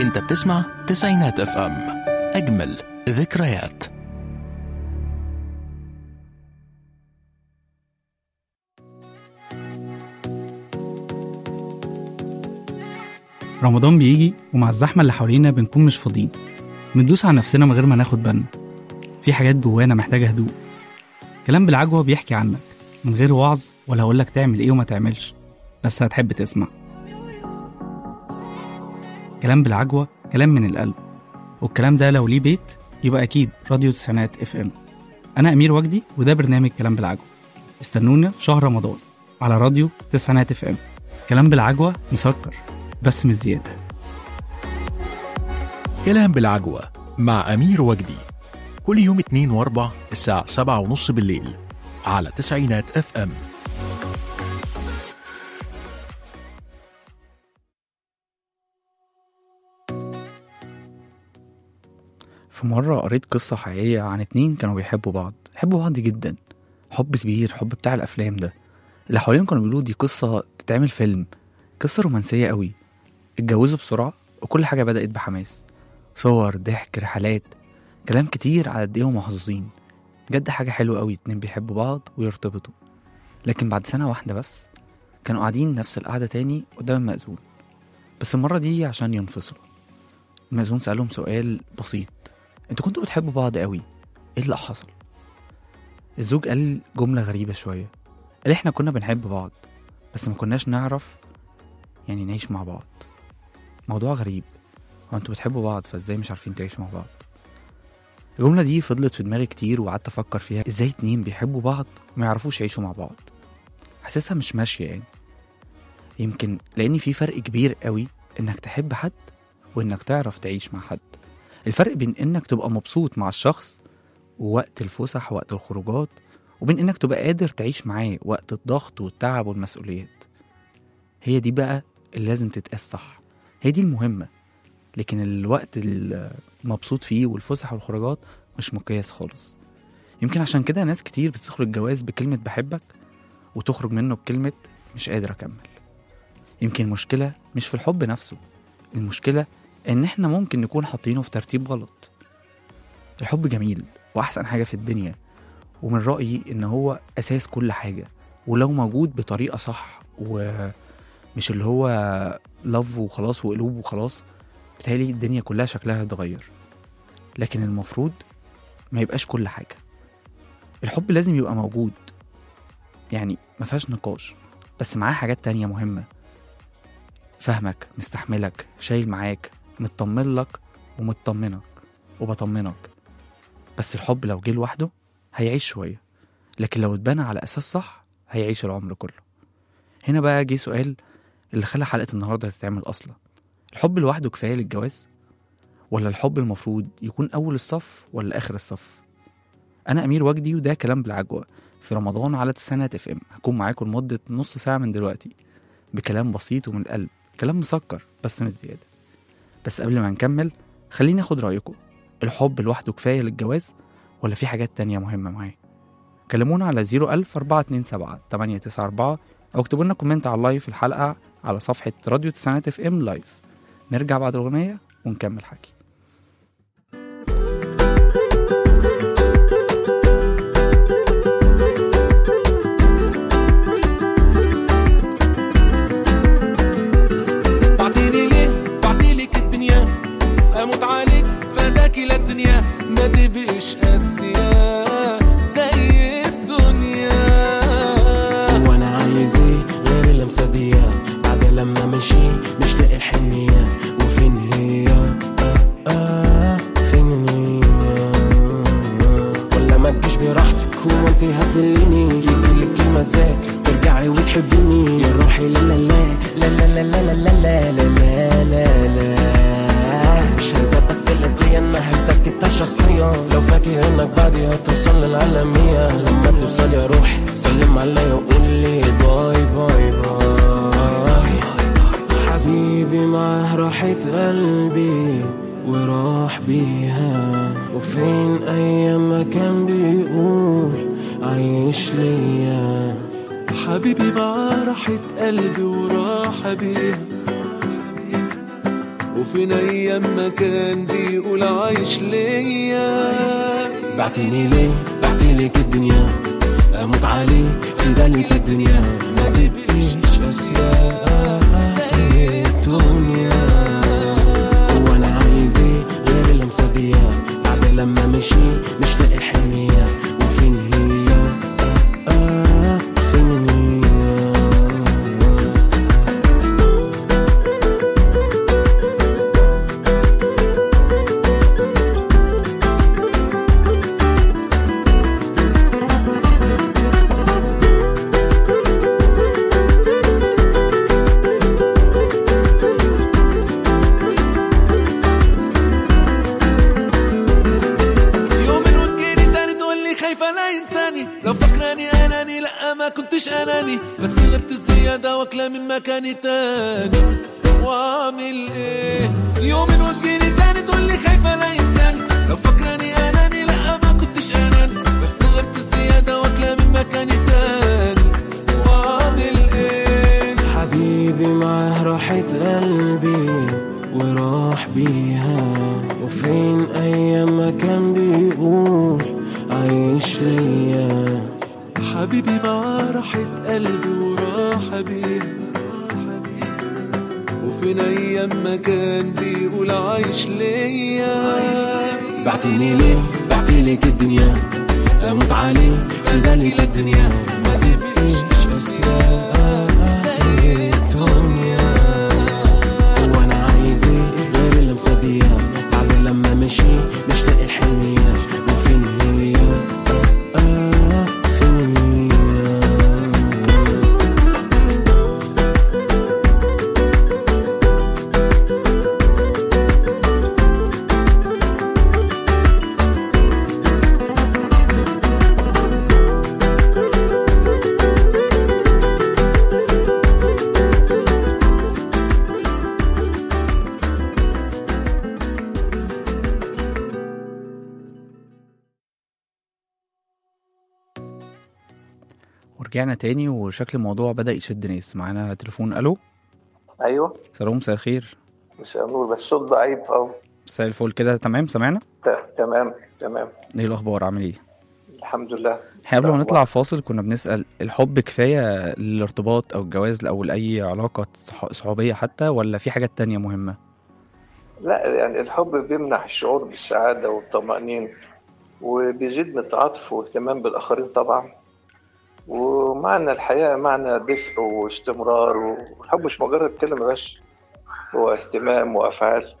انت بتسمع تسعينات اف ام اجمل ذكريات رمضان بيجي ومع الزحمة اللي حوالينا بنكون مش فاضيين بندوس على نفسنا من غير ما ناخد بالنا في حاجات جوانا محتاجة هدوء كلام بالعجوة بيحكي عنك من غير وعظ ولا هقولك تعمل ايه وما تعملش بس هتحب تسمع كلام بالعجوة كلام من القلب والكلام ده لو ليه بيت يبقى أكيد راديو تسعينات اف ام أنا أمير وجدي وده برنامج كلام بالعجوة استنونا في شهر رمضان على راديو تسعينات اف ام كلام بالعجوة مسكر بس مش زيادة كلام بالعجوة مع أمير وجدي كل يوم اتنين واربع الساعة سبعة ونص بالليل على تسعينات اف ام في مرة قريت قصة حقيقية عن اتنين كانوا بيحبوا بعض حبوا بعض جدا حب كبير حب بتاع الأفلام ده اللي حواليهم كانوا بيقولوا دي قصة تتعمل فيلم قصة رومانسية قوي اتجوزوا بسرعة وكل حاجة بدأت بحماس صور ضحك رحلات كلام كتير على قد ايه هم محظوظين بجد حاجة حلوة قوي اتنين بيحبوا بعض ويرتبطوا لكن بعد سنة واحدة بس كانوا قاعدين نفس القعدة تاني قدام المأذون بس المرة دي عشان ينفصلوا المأذون سألهم سؤال بسيط انتوا كنتوا بتحبوا بعض قوي ايه اللي حصل الزوج قال جملة غريبة شوية قال احنا كنا بنحب بعض بس ما كناش نعرف يعني نعيش مع بعض موضوع غريب هو انتوا بتحبوا بعض فازاي مش عارفين تعيشوا مع بعض الجملة دي فضلت في دماغي كتير وقعدت أفكر فيها ازاي اتنين بيحبوا بعض وما يعرفوش يعيشوا مع بعض حاسسها مش ماشية يعني يمكن لأن في فرق كبير قوي إنك تحب حد وإنك تعرف تعيش مع حد الفرق بين إنك تبقى مبسوط مع الشخص ووقت الفسح ووقت الخروجات وبين إنك تبقى قادر تعيش معاه وقت الضغط والتعب والمسؤوليات هي دي بقى اللي لازم تتقاس صح هي دي المهمة لكن الوقت المبسوط فيه والفسح والخروجات مش مقياس خالص يمكن عشان كده ناس كتير بتدخل الجواز بكلمة بحبك وتخرج منه بكلمة مش قادر أكمل يمكن المشكلة مش في الحب نفسه المشكلة إن إحنا ممكن نكون حاطينه في ترتيب غلط الحب جميل وأحسن حاجة في الدنيا ومن رأيي إن هو أساس كل حاجة ولو موجود بطريقة صح ومش اللي هو لاف وخلاص وقلوب وخلاص بتهيألي الدنيا كلها شكلها هيتغير لكن المفروض ما يبقاش كل حاجة الحب لازم يبقى موجود يعني ما فيهاش نقاش بس معاه حاجات تانية مهمة فاهمك مستحملك شايل معاك مطمن لك ومطمنك وبطمنك بس الحب لو جه لوحده هيعيش شوية لكن لو اتبنى على أساس صح هيعيش العمر كله هنا بقى جه سؤال اللي خلى حلقة النهاردة تتعمل أصلا الحب لوحده كفاية للجواز ولا الحب المفروض يكون أول الصف ولا آخر الصف أنا أمير وجدي وده كلام بالعجوة في رمضان على تسعينات اف ام هكون معاكم لمدة نص ساعة من دلوقتي بكلام بسيط ومن القلب كلام مسكر بس مش زيادة بس قبل ما نكمل خليني اخد رأيكم الحب لوحده كفاية للجواز ولا في حاجات تانية مهمة معاه كلمونا على 01000 427 894 أو اكتبوا لنا كومنت على اللايف الحلقة على صفحة راديو تسعينات اف ام لايف نرجع بعد الأغنية ونكمل حكي بعتيني ليه بعتيلك الدنيا اموت عليك فداك للدنيا ما تبقيش قاسية زي الدنيا وانا عايز ايه غير اللمسه دي بعد لما مشي مش لاقي الحنيه وفين هي آه آه فين هي ولا ما تجيش براحتك هو انت هتذلني يجيلك المزاج ترجعي وتحبيني يا روحي لا لا لا لا لا لا لا لا لا لا لا لا مش هنسى بس اللذية انها هتسكتها شخصيا لو فاكر انك بعدي هتوصل للعالمية لما توصل يا روحي سلم عليا وقول لي باي باي باي حبيبي معاه راحة قلبي وراح بيها وفين ايام ما كان بيقول عيش ليا حبيبي مع راحة قلبي وراحة بيها وفين ايام ما كان بيقول عايش ليا بعتني ليه بعتلك الدنيا اموت عليك في دالك الدنيا ما تبقيش اسياء في الدنيا وانا عايز ايه غير اللمسه دي بعد لما مشي مش لاقي الحنيه وفين هي آه آه فين هي يومين وتجيني تاني تقول لي خايفة لا ينساني لو فاكراني اناني لا ما كنتش اناني بس غبت الزيادة واكلة من مكاني تاني واعمل ايه يومين وتجيني تاني تقول لي خايفة لا ينساني لو فاكراني اناني لا ما كنتش اناني بس غبت الزيادة واكلة من مكاني تاني واعمل ايه حبيبي معاه راحة قلبي وراح بيها وفين أيام ما كان بيقول عايش ليا حبيبي معاه راحة قلبي وراحة بيه وفين أيام ما كان بيقول عايش ليا بعتني ليه بعتلك الدنيا أموت عليك في دالك الدنيا ما تبقيش أسياء في الدنيا وانا عايز ايه غير اللمسه دي بعد لما مشي مش لاقي الحنيه وفين هي آه آه فين هي ورجعنا تاني وشكل الموضوع بدأ يشد ناس معانا تليفون الو ايوه سلام مساء الخير مساء النور بس الصوت ضعيف او مساء الفل كده تمام سمعنا تمام تمام ايه الاخبار عامل ايه الحمد لله احنا قبل ما الأخبار. نطلع فاصل كنا بنسأل الحب كفاية للارتباط او الجواز او لأي علاقة صح- صحوبية حتى ولا في حاجات تانية مهمة لا يعني الحب بيمنح الشعور بالسعادة والطمأنينة وبيزيد من التعاطف واهتمام بالآخرين طبعا ومعنى الحياة معنى دفء واستمرار والحب مش مجرد كلمة بس هو اهتمام وأفعال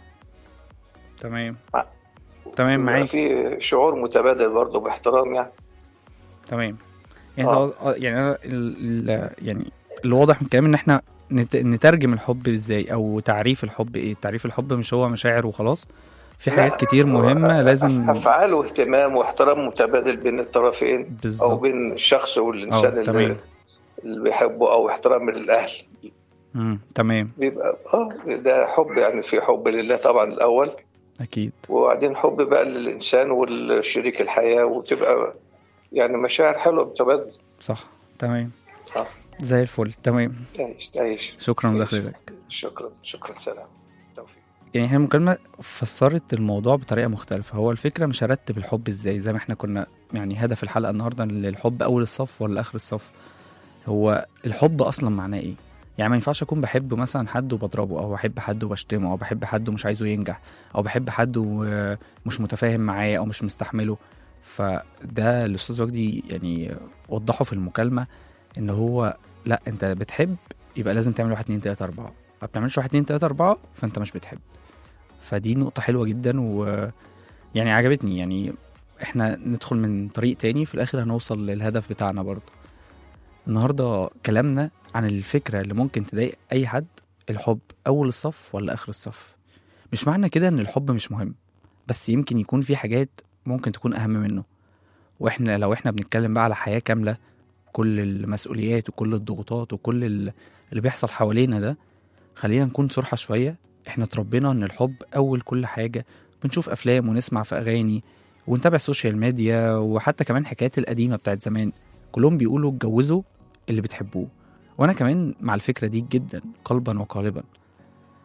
تمام مع- تمام بيبقى معاك في شعور متبادل برضه باحترام يعني تمام يعني آه. آه. يعني أنا ال... ال... يعني الواضح من الكلام ان احنا نت... نترجم الحب ازاي او تعريف الحب ايه تعريف الحب مش هو مشاعر وخلاص في حاجات لا، كتير مهمة لازم أفعال واهتمام واحترام متبادل بين الطرفين أو بالظبط بين الشخص والإنسان اه تمام اللي, اللي بيحبه أو احترام للأهل مم. تمام بيبقى اه ده حب يعني في حب لله طبعا الأول اكيد وبعدين حب بقى للإنسان والشريك الحياة وتبقى يعني مشاعر حلوة متبادلة صح تمام آه. زي الفل تمام تعيش تعيش شكرا لدخلتك شكرا شكرا سلام توفيق يعني هي المكالمة فسرت الموضوع بطريقة مختلفة هو الفكرة مش هرتب الحب ازاي زي ما احنا كنا يعني هدف الحلقة النهاردة إن الحب أول الصف ولا آخر الصف هو الحب أصلا معناه ايه يعني ما ينفعش أكون بحب مثلا حد وبضربه أو بحب حد وبشتمه أو بحب حد ومش عايزه ينجح أو بحب حد ومش متفاهم معاه أو مش مستحمله فده الأستاذ وجدي يعني وضحه في المكالمة إن هو لا أنت بتحب يبقى لازم تعمل واحد اتنين تلاتة أربعة ما بتعملش واحد اتنين تلاتة أربعة فأنت مش بتحب فدي نقطة حلوة جدا و يعني عجبتني يعني احنا ندخل من طريق تاني في الآخر هنوصل للهدف بتاعنا برضه النهاردة كلامنا عن الفكرة اللي ممكن تضايق أي حد الحب أول الصف ولا آخر الصف مش معنى كده إن الحب مش مهم بس يمكن يكون في حاجات ممكن تكون أهم منه وإحنا لو إحنا بنتكلم بقى على حياة كاملة كل المسؤوليات وكل الضغوطات وكل ال- اللي بيحصل حوالينا ده خلينا نكون صراحة شوية احنا اتربينا ان الحب اول كل حاجة بنشوف افلام ونسمع في اغاني ونتابع السوشيال ميديا وحتى كمان حكايات القديمة بتاعت زمان كلهم بيقولوا اتجوزوا اللي بتحبوه وانا كمان مع الفكرة دي جدا قلبا وقالبا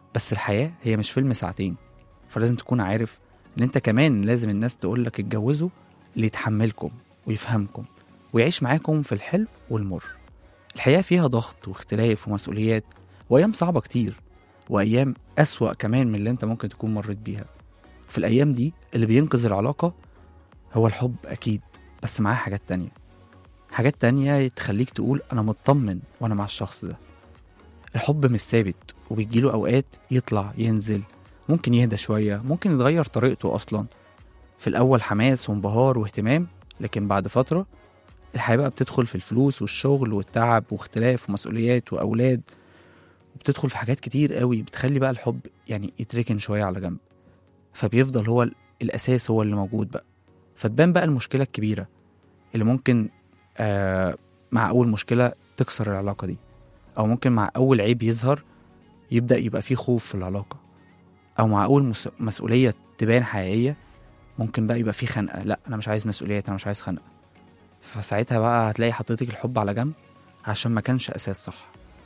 بس الحياة هي مش فيلم ساعتين فلازم تكون عارف ان انت كمان لازم الناس تقولك اتجوزوا اللي يتحملكم ويفهمكم ويعيش معاكم في الحلو والمر الحياة فيها ضغط واختلاف ومسؤوليات وأيام صعبة كتير وأيام أسوأ كمان من اللي أنت ممكن تكون مريت بيها في الأيام دي اللي بينقذ العلاقة هو الحب أكيد بس معاه حاجات تانية حاجات تانية تخليك تقول أنا مطمن وأنا مع الشخص ده الحب مش ثابت وبيجيله أوقات يطلع ينزل ممكن يهدى شوية ممكن يتغير طريقته أصلا في الأول حماس وانبهار واهتمام لكن بعد فترة الحياة بقى بتدخل في الفلوس والشغل والتعب واختلاف ومسؤوليات وأولاد وبتدخل في حاجات كتير قوي بتخلي بقى الحب يعني يتركن شوية على جنب فبيفضل هو ال- الأساس هو اللي موجود بقى فتبان بقى المشكلة الكبيرة اللي ممكن آه مع أول مشكلة تكسر العلاقة دي أو ممكن مع أول عيب يظهر يبدأ يبقى فيه خوف في العلاقة أو مع أول مس- مسؤولية تبان حقيقية ممكن بقى يبقى فيه خنقة لا أنا مش عايز مسؤوليات أنا مش عايز خنقة فساعتها بقى هتلاقي حطيتك الحب على جنب عشان ما كانش أساس صح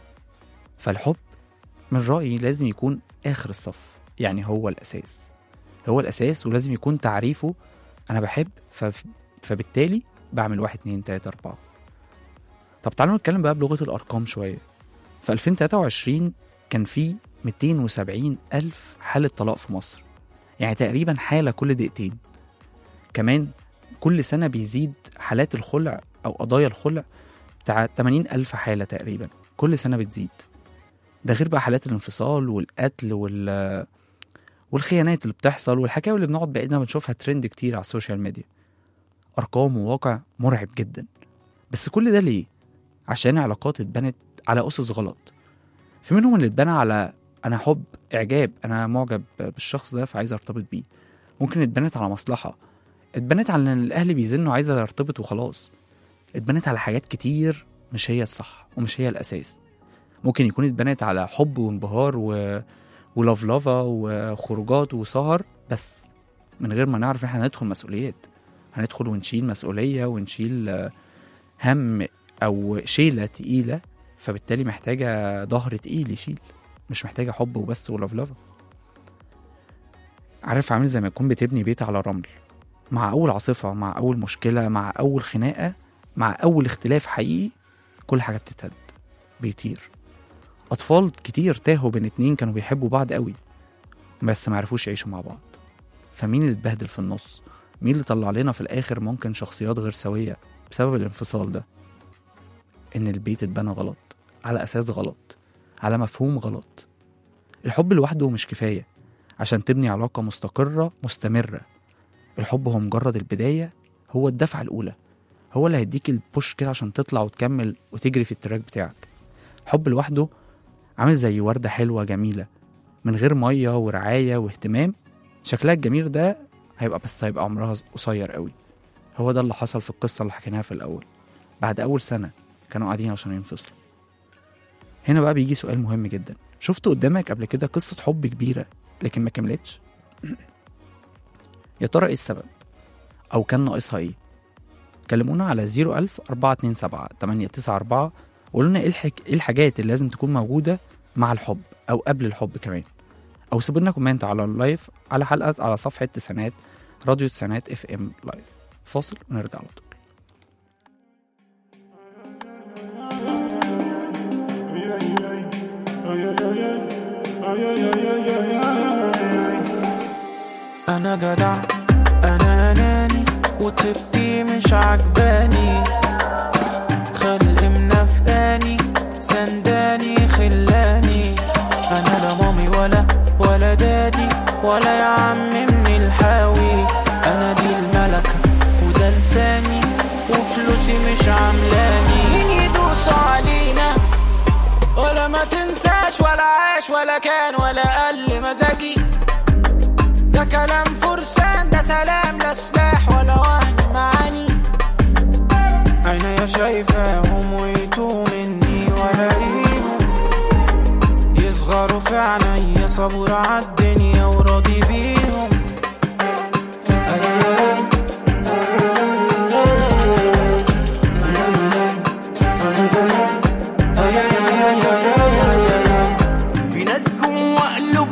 فالحب من رأيي لازم يكون آخر الصف يعني هو الأساس هو الأساس ولازم يكون تعريفه أنا بحب فف... فبالتالي بعمل واحد اتنين تلاتة أربعة طب تعالوا نتكلم بقى بلغة الأرقام شوية في 2023 كان في 270 ألف حالة طلاق في مصر يعني تقريبا حالة كل دقيقتين كمان كل سنة بيزيد حالات الخلع أو قضايا الخلع بتاع 80 ألف حالة تقريبا كل سنة بتزيد ده غير بقى حالات الانفصال والقتل وال والخيانات اللي بتحصل والحكاوي اللي بنقعد بقينا بنشوفها ترند كتير على السوشيال ميديا أرقام وواقع مرعب جدا بس كل ده ليه؟ عشان علاقات اتبنت على أسس غلط في منهم اللي اتبنى على أنا حب إعجاب أنا معجب بالشخص ده فعايز أرتبط بيه ممكن اتبنت على مصلحة اتبنت على إن الأهل بيزنوا عايزة أرتبط وخلاص اتبنت على حاجات كتير مش هي الصح ومش هي الأساس ممكن يكون اتبنت على حب وانبهار و... ولفلفة وخروجات وسهر بس من غير ما نعرف احنا هندخل مسؤوليات هندخل ونشيل مسؤولية ونشيل آه، هم أو شيلة تقيلة فبالتالي محتاجة ظهر تقيل يشيل مش محتاجة حب وبس ولفلفة عارف عامل زي ما يكون بتبني بيت على رمل مع أول عاصفة مع أول مشكلة مع أول خناقة مع أول اختلاف حقيقي كل حاجة بتتهد بيطير أطفال كتير تاهوا بين اتنين كانوا بيحبوا بعض قوي بس ما عرفوش يعيشوا مع بعض فمين اللي اتبهدل في النص مين اللي طلع لنا في الآخر ممكن شخصيات غير سوية بسبب الانفصال ده إن البيت اتبنى غلط على أساس غلط على مفهوم غلط الحب لوحده مش كفاية عشان تبني علاقة مستقرة مستمرة الحب هو مجرد البداية هو الدفعة الأولى هو اللي هيديك البوش كده عشان تطلع وتكمل وتجري في التراك بتاعك حب لوحده عامل زي وردة حلوة جميلة من غير مية ورعاية واهتمام شكلها الجميل ده هيبقى بس هيبقى عمرها قصير قوي هو ده اللي حصل في القصة اللي حكيناها في الأول بعد أول سنة كانوا قاعدين عشان ينفصلوا هنا بقى بيجي سؤال مهم جدا شفت قدامك قبل كده قصة حب كبيرة لكن ما كملتش يا ترى ايه السبب أو كان ناقصها ايه كلمونا على 01000 427 894 وقولوا لنا ايه الحك... ايه الحاجات اللي لازم تكون موجودة مع الحب أو قبل الحب كمان أو سيبوا لنا كومنت على اللايف على حلقة على صفحة تسعينات راديو تسعينات اف ام لايف فاصل ونرجع على طول انا جدع انا اناني وطيبتي مش عجباني خلق منافقاني سنداني خلاني انا لا مامي ولا ولا دادي ولا يا عم من الحاوي انا دي الملكة وده لساني وفلوسي مش عاملاني مين يدوس علينا ولا ما تنساش ولا عاش ولا كان ولا قل مزاجي ده كلام فرسان ده سلام لا سلاح ولا وهن معاني عينيا شايفاهم ويتوه مني ولاقيهم يصغروا في عينيا صبور عالدنيا وراضي بيهم أيام في ناس جوا قلوبهم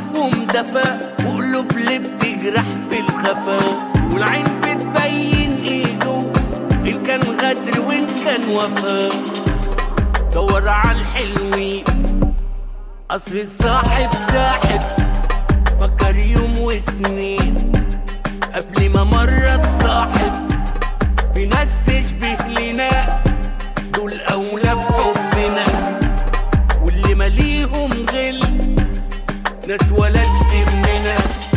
الجفا وقلوب اللي بتجرح في الخفا والعين بتبين ايه جوه ان كان غدر وان كان وفا دور على الحلوين اصل الصاحب ساحب فكر يوم واتنين قبل ما مرة تصاحب في ناس تشبه لنا دول أولى بحبنا واللي ماليهم غل ناس ولدت مننا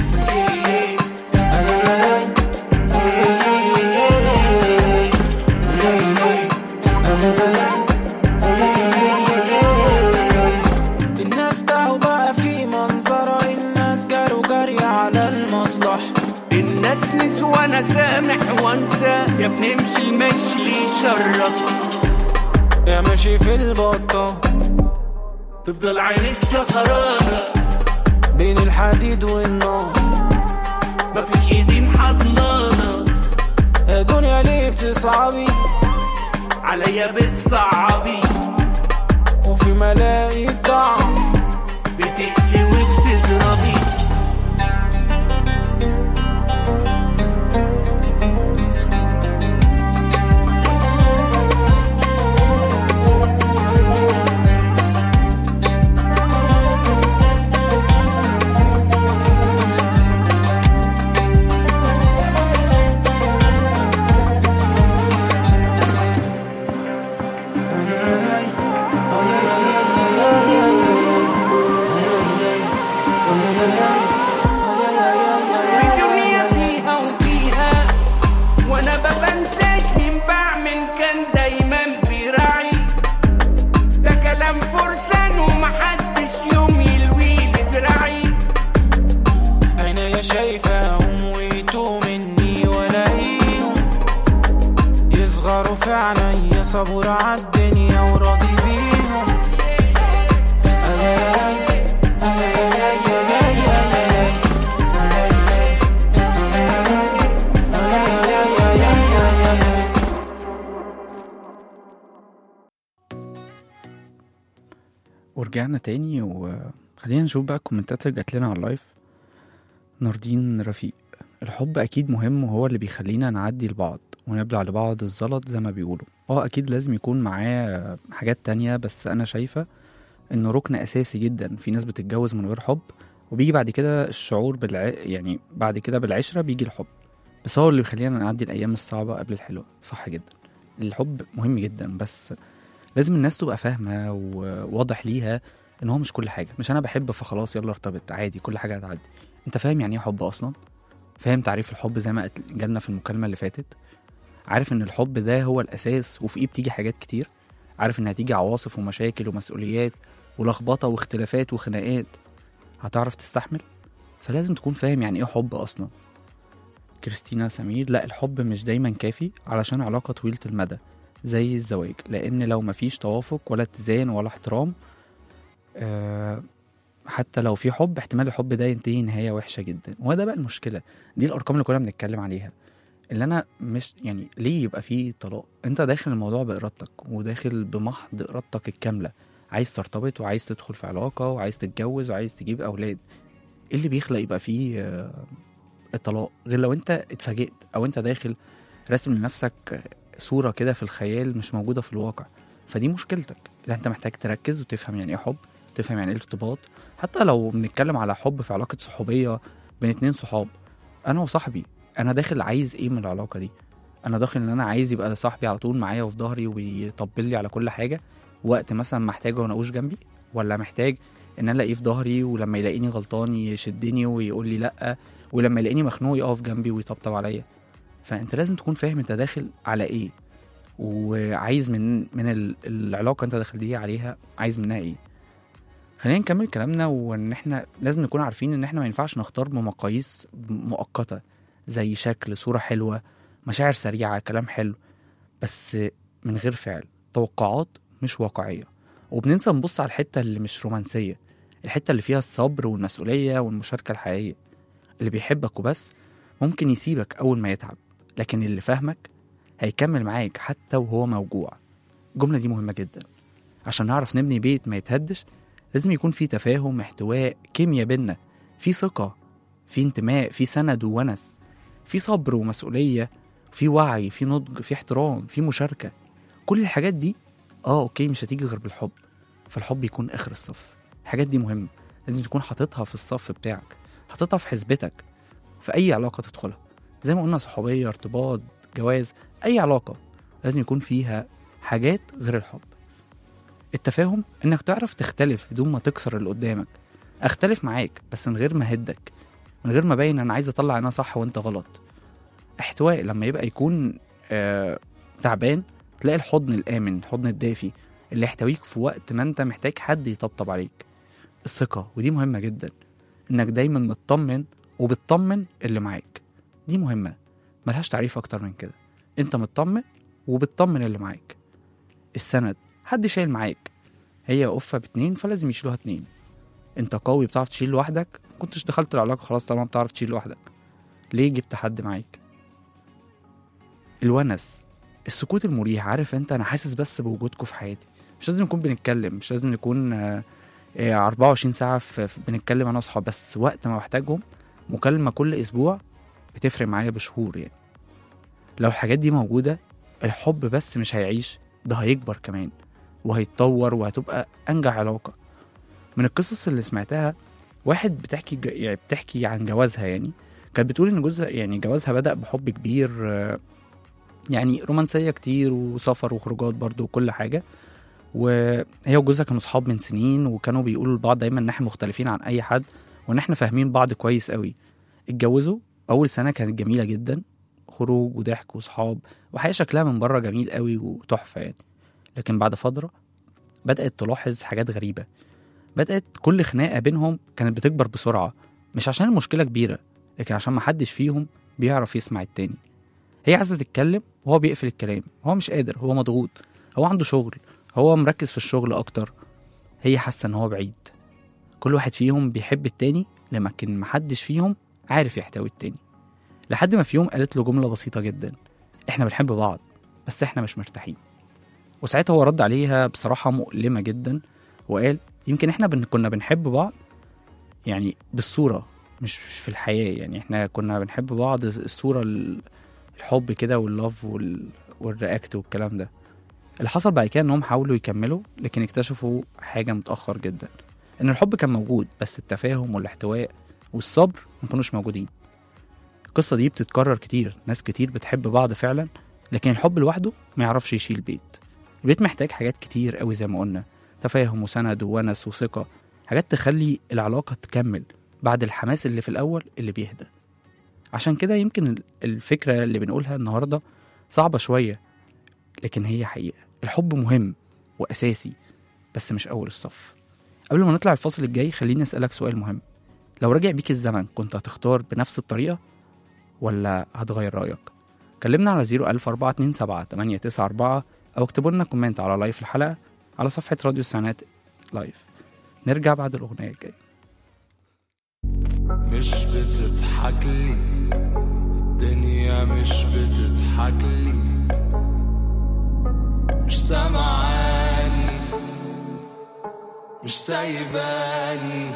الناس تعوا بقى في منظرة الناس جاروا جري على المصلح الناس نسوى انا سامح وانسى يا بنمشي المشي اللي يشرفك يا ماشي في البطة تفضل عينيك سهرانة بين الحديد والنار مفيش ايدين حضنانة يا دنيا ليه بتصعبي عليا بتصعبي وفي ملاقي ضعف بتقسي وبتضربي الدنيا فيها وفيها وانا ما بنساش مين بعمل كان دايما بيراعي ده كلام فرسان ومحدش يوم يلوي لي دراعي عينيا شايفاهم ويتوه مني ولاقيهم يصغروا في عينيا صبور عالدنيا وراضي بيهم ورجعنا تاني وخلينا نشوف بقى الكومنتات اللي جات لنا على اللايف ناردين رفيق الحب اكيد مهم وهو اللي بيخلينا نعدي لبعض ونبلع لبعض الزلط زي ما بيقولوا اه اكيد لازم يكون معاه حاجات تانية بس انا شايفة انه ركن اساسي جدا في ناس بتتجوز من غير حب وبيجي بعد كده الشعور بالع... يعني بعد كده بالعشرة بيجي الحب بس هو اللي بيخلينا نعدي الايام الصعبة قبل الحلوة صح جدا الحب مهم جدا بس لازم الناس تبقى فاهمة وواضح ليها ان هو مش كل حاجة مش انا بحب فخلاص يلا ارتبط عادي كل حاجة هتعدي انت فاهم يعني ايه حب اصلا فاهم تعريف الحب زي ما قت- جالنا في المكالمة اللي فاتت عارف ان الحب ده هو الاساس وفوقيه بتيجي حاجات كتير عارف ان هتيجي عواصف ومشاكل ومسؤوليات ولخبطة واختلافات وخناقات هتعرف تستحمل فلازم تكون فاهم يعني ايه حب اصلا كريستينا سمير لا الحب مش دايما كافي علشان علاقة طويلة المدى زي الزواج لان لو مفيش توافق ولا اتزان ولا احترام آه حتى لو في حب احتمال الحب ده ينتهي نهايه وحشه جدا وهو ده بقى المشكله دي الارقام اللي كنا بنتكلم عليها اللي انا مش يعني ليه يبقى في طلاق انت داخل الموضوع بارادتك وداخل بمحض ارادتك الكامله عايز ترتبط وعايز تدخل في علاقه وعايز تتجوز وعايز تجيب اولاد ايه اللي بيخلق يبقى فيه آه، الطلاق غير لو انت اتفاجئت او انت داخل راسم لنفسك صوره كده في الخيال مش موجوده في الواقع فدي مشكلتك لا انت محتاج تركز وتفهم يعني ايه حب تفهم يعني ايه ارتباط حتى لو بنتكلم على حب في علاقه صحوبيه بين اتنين صحاب انا وصاحبي انا داخل عايز ايه من العلاقه دي انا داخل ان انا عايز يبقى صاحبي على طول معايا وفي ظهري ويطبل لي على كل حاجه وقت مثلا محتاجه وانا اقوش جنبي ولا محتاج ان انا الاقيه في ظهري ولما يلاقيني غلطان يشدني ويقول لي لا ولما يلاقيني مخنوق يقف جنبي ويطبطب عليا فانت لازم تكون فاهم انت داخل على ايه وعايز من من ال- العلاقه انت داخل دي عليها عايز منها ايه خلينا نكمل كلامنا وان احنا لازم نكون عارفين ان احنا ما ينفعش نختار بمقاييس مؤقته زي شكل صوره حلوه مشاعر سريعه كلام حلو بس من غير فعل توقعات مش واقعيه وبننسى نبص على الحته اللي مش رومانسيه الحته اللي فيها الصبر والمسؤوليه والمشاركه الحقيقيه اللي بيحبك وبس ممكن يسيبك اول ما يتعب لكن اللي فاهمك هيكمل معاك حتى وهو موجوع الجمله دي مهمه جدا عشان نعرف نبني بيت ما يتهدش لازم يكون في تفاهم احتواء كيمياء بينا في ثقة في انتماء في سند وونس في صبر ومسؤولية في وعي في نضج في احترام في مشاركة كل الحاجات دي اه اوكي مش هتيجي غير بالحب فالحب يكون اخر الصف الحاجات دي مهمة لازم تكون حاططها في الصف بتاعك حاططها في حسبتك في اي علاقة تدخلها زي ما قلنا صحوبية ارتباط جواز اي علاقة لازم يكون فيها حاجات غير الحب التفاهم انك تعرف تختلف بدون ما تكسر اللي قدامك اختلف معاك بس من غير ما اهدك من غير ما ابين انا عايز اطلع انا صح وانت غلط احتواء لما يبقى يكون آه تعبان تلاقي الحضن الامن الحضن الدافي اللي يحتويك في وقت ما انت محتاج حد يطبطب عليك الثقه ودي مهمه جدا انك دايما مطمن وبتطمن اللي معاك دي مهمه ملهاش تعريف اكتر من كده انت مطمن وبتطمن اللي معاك السند حد شايل معاك هي قفة باتنين فلازم يشيلوها اتنين انت قوي بتعرف تشيل لوحدك كنتش دخلت العلاقة خلاص طالما بتعرف تشيل لوحدك ليه جبت حد معاك الونس السكوت المريح عارف انت انا حاسس بس بوجودكم في حياتي مش لازم نكون بنتكلم مش لازم نكون آه، آه، 24 ساعة في في- بنتكلم انا واصحابي بس وقت ما بحتاجهم مكالمة كل اسبوع بتفرق معايا بشهور يعني لو الحاجات دي موجودة الحب بس مش هيعيش ده هيكبر كمان وهيتطور وهتبقى انجح علاقة من القصص اللي سمعتها واحد بتحكي ج- يعني بتحكي عن جوازها يعني كانت بتقول ان جوزها يعني جوازها بدأ بحب كبير آه، يعني رومانسية كتير وسفر وخروجات برضو وكل حاجة وهي وجوزها كانوا صحاب من سنين وكانوا بيقولوا لبعض دايما ان احنا مختلفين عن اي حد وان احنا فاهمين بعض كويس قوي اتجوزوا اول سنة كانت جميلة جدا خروج وضحك وصحاب وحياة شكلها من بره جميل قوي وتحفة يعني لكن بعد فترة بدأت تلاحظ حاجات غريبة بدأت كل خناقة بينهم كانت بتكبر بسرعة مش عشان المشكلة كبيرة لكن عشان محدش فيهم بيعرف يسمع التاني هي عايزة تتكلم وهو بيقفل الكلام هو مش قادر هو مضغوط هو عنده شغل هو مركز في الشغل أكتر هي حاسة إن هو بعيد كل واحد فيهم بيحب التاني لكن محدش فيهم عارف يحتوي التاني لحد ما في يوم قالت له جملة بسيطة جدا احنا بنحب بعض بس احنا مش مرتاحين وساعتها هو رد عليها بصراحة مؤلمة جدا وقال يمكن احنا بن كنا بنحب بعض يعني بالصورة مش مش في الحياة يعني احنا كنا بنحب بعض الصورة ال- الحب كده واللاف وال... والرياكت والكلام ده اللي حصل بعد كده انهم حاولوا يكملوا لكن اكتشفوا حاجة متأخر جدا ان الحب كان موجود بس التفاهم والاحتواء والصبر ما كانوش موجودين القصة دي بتتكرر كتير ناس كتير بتحب بعض فعلا لكن الحب لوحده ما يعرفش يشيل بيت البيت محتاج حاجات كتير قوي زي ما قلنا تفاهم وسند وونس وثقة حاجات تخلي العلاقة تكمل بعد الحماس اللي في الأول اللي بيهدى عشان كده يمكن ال- الفكرة اللي بنقولها النهاردة صعبة شوية لكن هي حقيقة الحب مهم وأساسي بس مش أول الصف قبل ما نطلع الفاصل الجاي خليني أسألك سؤال مهم لو رجع بيك الزمن كنت هتختار بنفس الطريقة ولا هتغير رأيك كلمنا على 01427 894 أو اكتبوا لنا كومنت على لايف الحلقة على صفحة راديو السنات لايف نرجع بعد الأغنية الجاية مش بتضحك لي الدنيا مش بتضحك لي مش سامعاني مش سايباني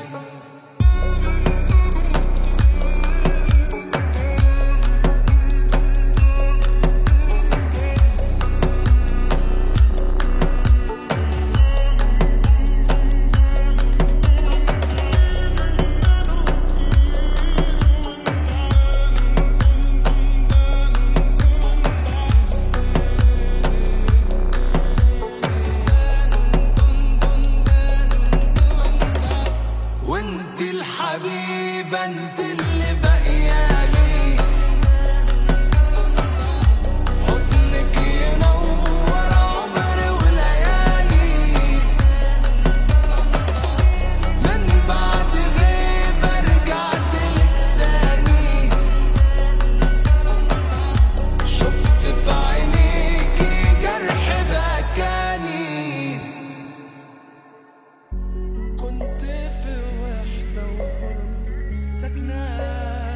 وانت الحبيبة انت اللي باقيالي حضنك ينور عمري وليالي من بعد غيبة رجعت لك تاني شفت في عينيكي جرح بكاني كنت في وحدة وغربة ساكنة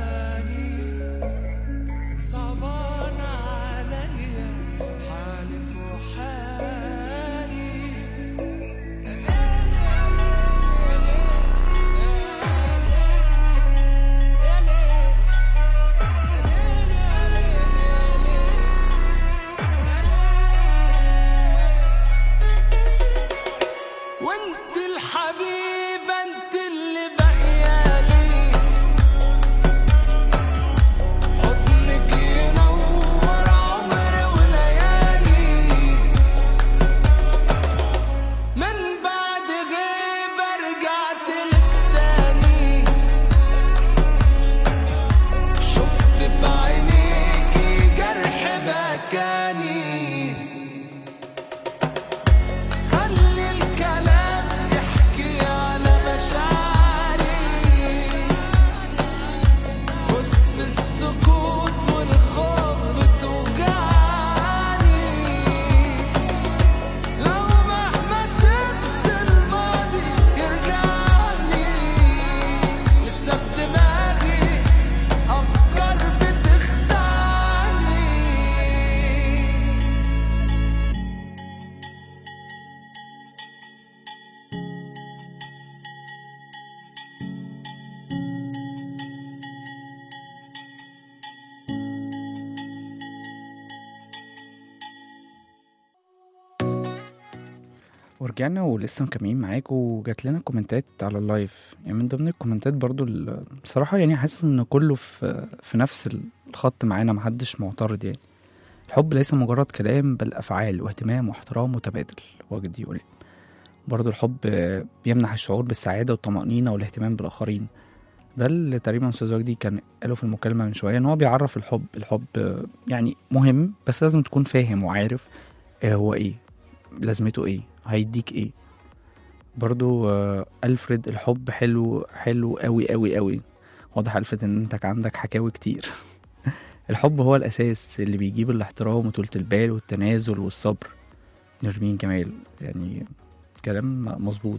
ورجعنا ولسه مكملين معاكم وجات لنا كومنتات على اللايف يعني من ضمن الكومنتات برضو ال- بصراحة يعني حاسس ان كله في في نفس الخط معانا محدش معترض يعني الحب ليس مجرد كلام بل أفعال واهتمام واحترام متبادل وجدي يقول برضو الحب بيمنح الشعور بالسعادة والطمأنينة والاهتمام بالآخرين ده اللي تقريبا أستاذ وجدي كان قاله في المكالمة من شوية إن هو بيعرف الحب الحب يعني مهم بس لازم تكون فاهم وعارف إيه هو إيه لازمته إيه هيديك إيه برضو آه، ألفريد الحب حلو حلو قوي قوي قوي واضح ألفريد إن أنت عندك حكاوي كتير الحب هو الأساس اللي بيجيب الاحترام وطولة البال والتنازل والصبر نرمين جمال يعني كلام مظبوط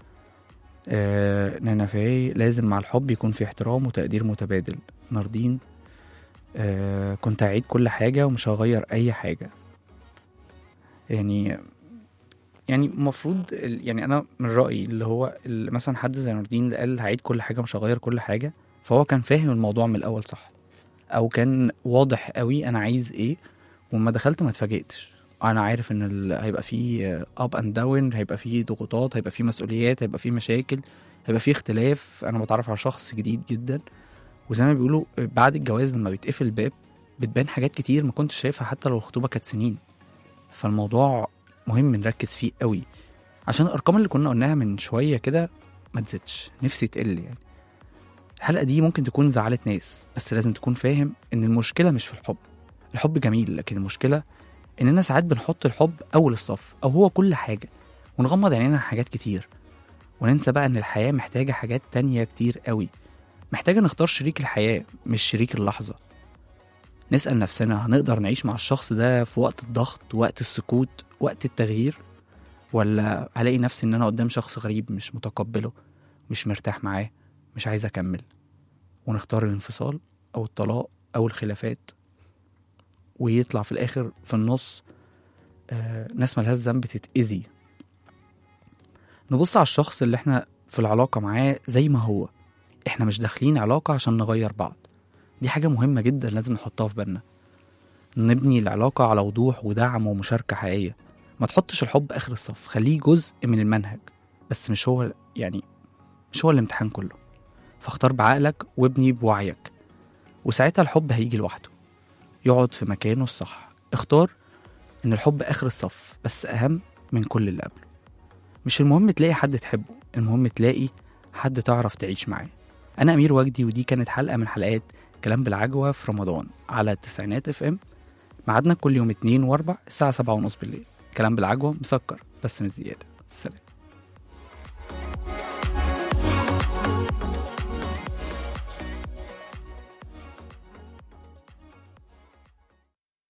آه نانا فاي لازم مع الحب يكون في احترام وتقدير متبادل ناردين آه كنت هعيد كل حاجة ومش هغير أي حاجة يعني يعني المفروض ال- يعني أنا من رأيي اللي هو اللي مثلا حد زي ناردين اللي قال هعيد كل حاجة مش هغير كل حاجة فهو كان فاهم الموضوع من الأول صح أو كان واضح قوي أنا عايز إيه وما دخلت ما اتفاجئتش انا عارف ان ال... هيبقى فيه اب اند داون هيبقى فيه ضغوطات هيبقى فيه مسؤوليات هيبقى فيه مشاكل هيبقى فيه اختلاف انا بتعرف على شخص جديد جدا وزي ما بيقولوا بعد الجواز لما بيتقفل الباب بتبان حاجات كتير ما كنتش شايفها حتى لو الخطوبه كانت سنين فالموضوع مهم نركز فيه قوي عشان الارقام اللي كنا قلناها من شويه كده ما تزيدش نفسي تقل يعني الحلقه دي ممكن تكون زعلت ناس بس لازم تكون فاهم ان المشكله مش في الحب الحب جميل لكن المشكله اننا ساعات بنحط الحب اول الصف او هو كل حاجه ونغمض عينينا عن حاجات كتير وننسى بقى ان الحياه محتاجه حاجات تانية كتير قوي محتاجه نختار شريك الحياه مش شريك اللحظه نسال نفسنا هنقدر نعيش مع الشخص ده في وقت الضغط وقت السكوت وقت التغيير ولا هلاقي نفسي ان انا قدام شخص غريب مش متقبله مش مرتاح معاه مش عايز اكمل ونختار الانفصال او الطلاق او الخلافات ويطلع في الاخر في النص آه ناس ملهاش ذنب تتأذي نبص على الشخص اللي احنا في العلاقة معاه زي ما هو احنا مش داخلين علاقة عشان نغير بعض دي حاجة مهمة جدا لازم نحطها في بالنا نبني العلاقة على وضوح ودعم ومشاركة حقيقية ما تحطش الحب آخر الصف خليه جزء من المنهج بس مش هو يعني مش هو الامتحان كله فاختار بعقلك وابني بوعيك وساعتها الحب هيجي لوحده يقعد في مكانه الصح اختار ان الحب اخر الصف بس اهم من كل اللي قبله مش المهم تلاقي حد تحبه المهم تلاقي حد تعرف تعيش معاه انا امير وجدي ودي كانت حلقه من حلقات كلام بالعجوه في رمضان على التسعينات اف ام ميعادنا كل يوم اتنين واربع الساعه سبعة ونص بالليل كلام بالعجوه مسكر بس مش زياده سلام